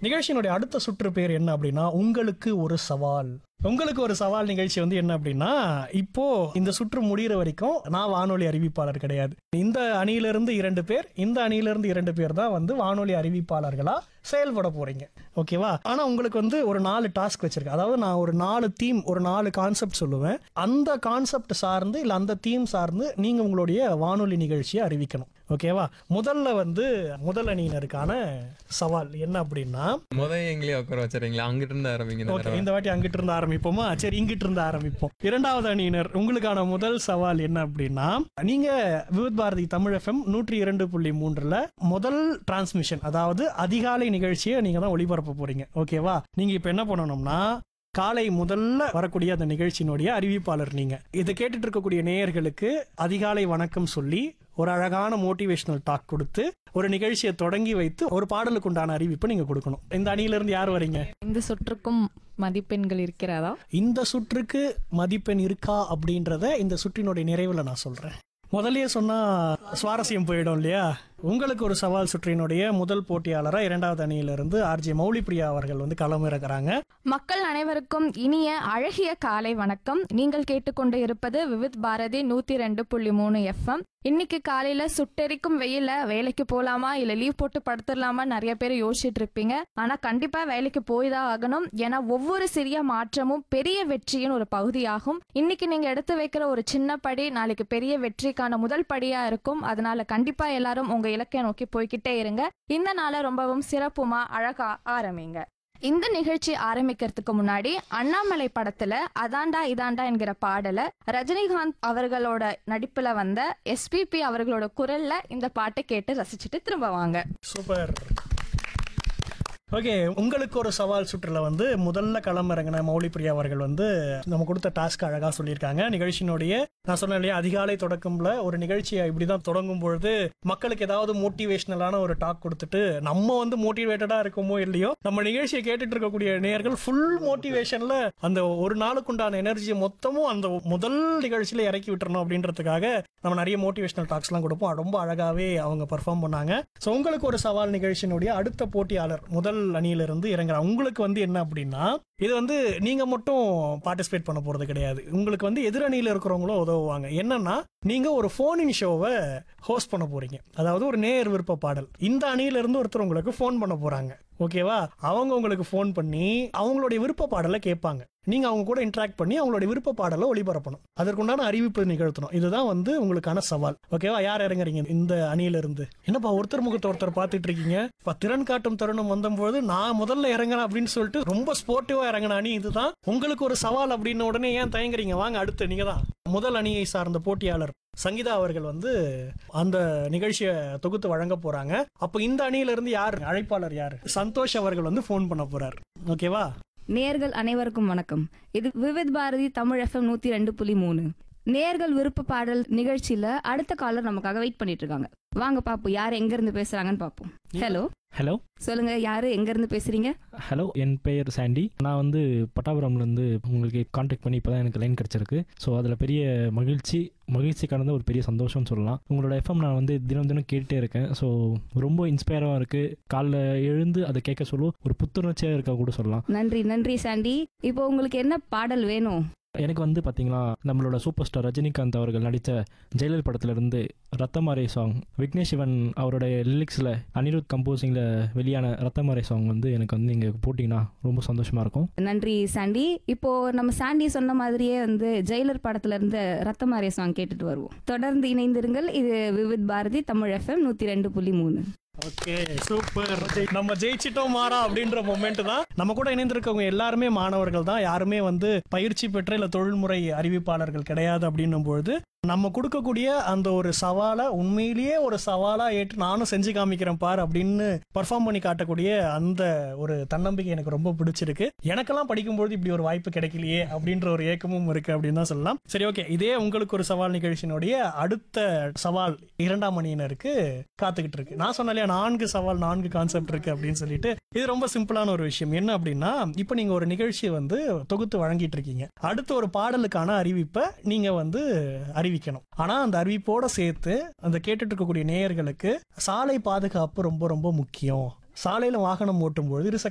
நிகழ்ச்சியினுடைய அடுத்த சுற்று பேர் என்ன அப்படின்னா உங்களுக்கு ஒரு சவால் உங்களுக்கு ஒரு சவால் நிகழ்ச்சி வந்து என்ன அப்படின்னா இப்போ இந்த சுற்று முடியிற வரைக்கும் நான் வானொலி அறிவிப்பாளர் கிடையாது இந்த அணியிலிருந்து இரண்டு பேர் இந்த அணியிலிருந்து இரண்டு பேர் தான் வந்து வானொலி அறிவிப்பாளர்களா செயல்பட போறீங்க ஓகேவா ஆனா உங்களுக்கு வந்து ஒரு நாலு டாஸ்க் வச்சிருக்கேன் அதாவது நான் ஒரு நாலு தீம் ஒரு நாலு கான்செப்ட் சொல்லுவேன் அந்த கான்செப்ட் சார்ந்து இல்ல அந்த தீம் சார்ந்து நீங்க உங்களுடைய வானொலி நிகழ்ச்சியை அறிவிக்கணும் ஓகேவா முதல்ல வந்து முதல் அணியினருக்கான சவால் என்ன அப்படின்னா முத எங்கேயே உட்கார வச்சுறீங்களா அங்கிட்டு இருந்து ஆரம்பிங்க இந்த ஓகே தடவை. இந்த வாட்டி அங்கிட்டு இருந்து ஆரம்பிப்போமா சரி இங்கிட்டு இருந்து ஆரம்பிப்போம் இரண்டாவது அணியினர் உங்களுக்கான முதல் சவால் என்ன அப்படின்னா நீங்க விவித் பாரதி தமிழ் எஃப்எம் நூற்றி இரண்டு புள்ளி மூன்றுல முதல் டிரான்ஸ்மிஷன் அதாவது அதிகாலை நிகழ்ச்சியை நீங்க தான் ஒளிபரப்ப போறீங்க ஓகேவா நீங்க இப்ப என்ன பண்ணணும்னா காலை முதல்ல வரக்கூடிய அந்த நிகழ்ச்சியினுடைய அறிவிப்பாளர் நீங்க இதை கேட்டுட்டு இருக்கக்கூடிய நேயர்களுக்கு அதிகாலை வணக்கம் சொல்லி ஒரு அழகான மோட்டிவேஷனல் டாக் கொடுத்து ஒரு நிகழ்ச்சியை தொடங்கி வைத்து ஒரு பாடலுக்கு உண்டான அறிவிப்பை நீங்க கொடுக்கணும் இந்த அணியில இருந்து யார் வரீங்க இந்த சுற்றுக்கும் மதிப்பெண்கள் இருக்கிறதா இந்த சுற்றுக்கு மதிப்பெண் இருக்கா அப்படின்றத இந்த சுற்றினுடைய நிறைவுல நான் சொல்றேன் முதல்லயே சொன்னா சுவாரஸ்யம் போயிடும் இல்லையா உங்களுக்கு ஒரு சவால் சுற்றினுடைய முதல் போட்டியாளரா இரண்டாவது அணியிலிருந்து ஆர்ஜே மௌலிப்பிரியா அவர்கள் வந்து களமிறக்குறாங்க மக்கள் அனைவருக்கும் இனிய அழகிய காலை வணக்கம் நீங்கள் கேட்டுக்கொண்டு இருப்பது விவித் பாரதி நூத்தி ரெண்டு புள்ளி மூணு எஃப்எம் இன்னைக்கு காலையில சுட்டெரிக்கும் வெயில வேலைக்கு போலாமா இல்ல லீவ் போட்டு படுத்துடலாமா நிறைய பேர் யோசிச்சுட்டு இருப்பீங்க ஆனா கண்டிப்பா வேலைக்கு போய் தான் ஆகணும் ஏன்னா ஒவ்வொரு சிறிய மாற்றமும் பெரிய வெற்றியின் ஒரு பகுதியாகும் இன்னைக்கு நீங்க எடுத்து வைக்கிற ஒரு சின்ன படி நாளைக்கு பெரிய வெற்றிக்கான முதல் படியா இருக்கும் அதனால கண்டிப்பா எல்லாரும் உங்க இலக்கை நோக்கி போய்கிட்டே இருங்க இந்த நாளை ரொம்பவும் சிறப்புமா அழகா ஆரம்பிங்க இந்த நிகழ்ச்சி ஆரம்பிக்கிறதுக்கு முன்னாடி அண்ணாமலை படத்துல அதாண்டா இதாண்டா என்கிற பாடல ரஜினிகாந்த் அவர்களோட நடிப்புல வந்த எஸ்பிபி அவர்களோட குரல்ல இந்த பாட்டை கேட்டு ரசிச்சுட்டு திரும்ப வாங்க சூப்பர் ஓகே உங்களுக்கு ஒரு சவால் சுற்றுல வந்து முதல்ல களமிறங்கின மௌலிப்பிரியா அவர்கள் வந்து நம்ம கொடுத்த டாஸ்க் அழகா சொல்லியிருக்காங்க நிகழ்ச்சியினுடைய நான் சொன்னேன் இல்லையா அதிகாலை தொடக்கம்ல ஒரு நிகழ்ச்சியை இப்படிதான் தொடங்கும் பொழுது மக்களுக்கு ஏதாவது மோட்டிவேஷனலான ஒரு டாக் கொடுத்துட்டு நம்ம வந்து மோட்டிவேட்டடா இருக்கோமோ இல்லையோ நம்ம நிகழ்ச்சியை கேட்டுட்டு இருக்கக்கூடிய நேயர்கள் ஃபுல் மோட்டிவேஷன்ல அந்த ஒரு நாளுக்குண்டான எனர்ஜி மொத்தமும் அந்த முதல் நிகழ்ச்சியில இறக்கி விட்டுறணும் அப்படின்றதுக்காக நம்ம நிறைய மோட்டிவேஷனல் டாக்ஸ் எல்லாம் கொடுப்போம் ரொம்ப அழகாவே அவங்க பெர்ஃபார்ம் பண்ணாங்க ஸோ உங்களுக்கு ஒரு சவால் நிகழ்ச்சியினுடைய அடுத்த போட்டியாளர் முதல் அணியிலிருந்து இறங்குறாங்க உங்களுக்கு வந்து என்ன அப்படின்னா இது வந்து நீங்க மட்டும் பார்ட்டிசிபேட் பண்ண போறது கிடையாது உங்களுக்கு வந்து எதிர் அணியில இருக்கிறவங்களும் உதவுவாங்க என்னன்னா நீங்க ஒரு ஃபோன் இன் ஷோவை ஹோஸ்ட் பண்ண போறீங்க அதாவது ஒரு நேர் விருப்ப பாடல் இந்த அணியில இருந்து ஒருத்தர் உங்களுக்கு ஃபோன் பண்ண போறாங்க ஓகேவா அவங்க உங்களுக்கு ஃபோன் பண்ணி அவங்களுடைய விருப்ப பாடலை கேட்பாங்க நீங்க அவங்க கூட இன்டராக்ட் பண்ணி அவங்களுடைய விருப்ப பாடலை ஒளிபரப்பணும் அதற்குண்டான அறிவிப்பு நிகழ்த்தணும் இதுதான் வந்து உங்களுக்கான சவால் ஓகேவா யார் இறங்குறீங்க இந்த அணியில இருந்து என்னப்பா ஒருத்தர் முகத்தை ஒருத்தர் பார்த்துட்டு இருக்கீங்க இப்ப திறன் காட்டும் தருணம் வந்தபோது நான் முதல்ல இறங்குறேன் அப்படின்னு சொல்லிட்டு ரொம்ப ஸ்போர்ட்டிவா இறங்கின அணி இதுதான் உங்களுக்கு ஒரு சவால் அப்படின்னு உடனே ஏன் தயங்குறீங்க வாங்க அடுத்து நீங்க தான் முதல் அணியை சார்ந்த போட்டியாளர் சங்கீதா அவர்கள் வந்து அந்த நிகழ்ச்சியை தொகுத்து வழங்க போறாங்க அப்ப இந்த அணியில இருந்து யார் அழைப்பாளர் யார் சந்தோஷ் அவர்கள் வந்து ஃபோன் பண்ண போறார் ஓகேவா நேர்கள் அனைவருக்கும் வணக்கம் இது விவித் பாரதி தமிழ் எஃப்எம் நூத்தி ரெண்டு புள்ளி மூணு நேர்கள் விருப்ப பாடல் நிகழ்ச்சியில அடுத்த காலர் நமக்காக வெயிட் பண்ணிட்டு இருக்காங்க வாங்க பாப்போம் யார் எங்க இருந்து பேசுறாங்கன்னு பாப்போம் ஹலோ ஹலோ சொல்லுங்க யாரு எங்க இருந்து பேசுறீங்க ஹலோ என் பெயர் சாண்டி நான் வந்து பட்டாபுரம்லேருந்து உங்களுக்கு காண்டாக்ட் பண்ணி இப்போ தான் எனக்கு லைன் கிடச்சிருக்கு ஸோ அதில் பெரிய மகிழ்ச்சி மகிழ்ச்சி கடந்த ஒரு பெரிய சந்தோஷம்னு சொல்லலாம் உங்களோட எஃப்எம் நான் வந்து தினம் தினம் கேட்டுட்டே இருக்கேன் ஸோ ரொம்ப இன்ஸ்பயராக இருக்குது காலைல எழுந்து அதை கேட்க சொல்ல ஒரு புத்துணர்ச்சியாக இருக்க கூட சொல்லலாம் நன்றி நன்றி சாண்டி இப்போ உங்களுக்கு என்ன பாடல் வேணும் எனக்கு வந்து பார்த்தீங்களா நம்மளோட சூப்பர் ஸ்டார் ரஜினிகாந்த் அவர்கள் நடித்த ஜெயலலிதா படத்துலேருந்து ரத்தமாரை சாங் விக்னேஷ் சிவன் அவருடைய லிரிக்ஸில் அனிருத் கம்போசிங்கில் வெளியான ரத்தமாரை சாங் வந்து எனக்கு வந்து நீங்கள் போட்டிங்கன்னா ரொம்ப சந்தோஷமாக இருக்கும் நன்றி சாண்டி இப்போ நம்ம சாண்டி சொன்ன மாதிரியே வந்து ஜெயிலர் படத்துல இருந்து ரத்தமாரிய சாங் கேட்டுட்டு வருவோம் தொடர்ந்து இணைந்திருங்கள் இது விவித் பாரதி தமிழ் எஃப்எம் நூத்தி ரெண்டு புள்ளி மூணு ஓகே சூப்பர் நம்ம ஜெயிச்சிட்டோம் மாறா அப்படின்ற மொமெண்ட் தான் நம்ம கூட இணைந்திருக்கவங்க எல்லாருமே மாணவர்கள் தான் யாருமே வந்து பயிற்சி பெற்ற இல்ல தொழில்முறை அறிவிப்பாளர்கள் கிடையாது அப்படின்னும் பொழுது நம்ம கொடுக்கக்கூடிய அந்த ஒரு சவாலை உண்மையிலேயே ஒரு சவாலா ஏற்று நானும் செஞ்சு காமிக்கிறேன் பார் அப்படின்னு பர்ஃபார்ம் பண்ணி காட்டக்கூடிய அந்த ஒரு தன்னம்பிக்கை எனக்கு ரொம்ப பிடிச்சிருக்கு எனக்கெல்லாம் படிக்கும்போது இப்படி ஒரு வாய்ப்பு கிடைக்கலையே அப்படின்ற ஒரு ஏக்கமும் இருக்கு அப்படின்னு தான் சொல்லலாம் சரி ஓகே இதே உங்களுக்கு ஒரு சவால் நிகழ்ச்சியினுடைய அடுத்த சவால் இரண்டாம் அணியினருக்கு காத்துக்கிட்டு இருக்கு நான் சொன்னேன் இல்லையா நான்கு சவால் நான்கு கான்செப்ட் இருக்கு அப்படின்னு சொல்லிட்டு இது ரொம்ப சிம்பிளான ஒரு விஷயம் என்ன அப்படின்னா இப்போ நீங்க ஒரு நிகழ்ச்சியை வந்து தொகுத்து வழங்கிட்டு இருக்கீங்க அடுத்த ஒரு பாடலுக்கான அறிவிப்பை நீங்க வந்து அறிவிக்கணும் ஆனா அந்த அறிவிப்போட சேர்த்து அந்த கேட்டுட்டு இருக்கக்கூடிய நேயர்களுக்கு சாலை பாதுகாப்பு ரொம்ப ரொம்ப முக்கியம் சாலையில வாகனம் ஓட்டும் பொழுது இருசக்கர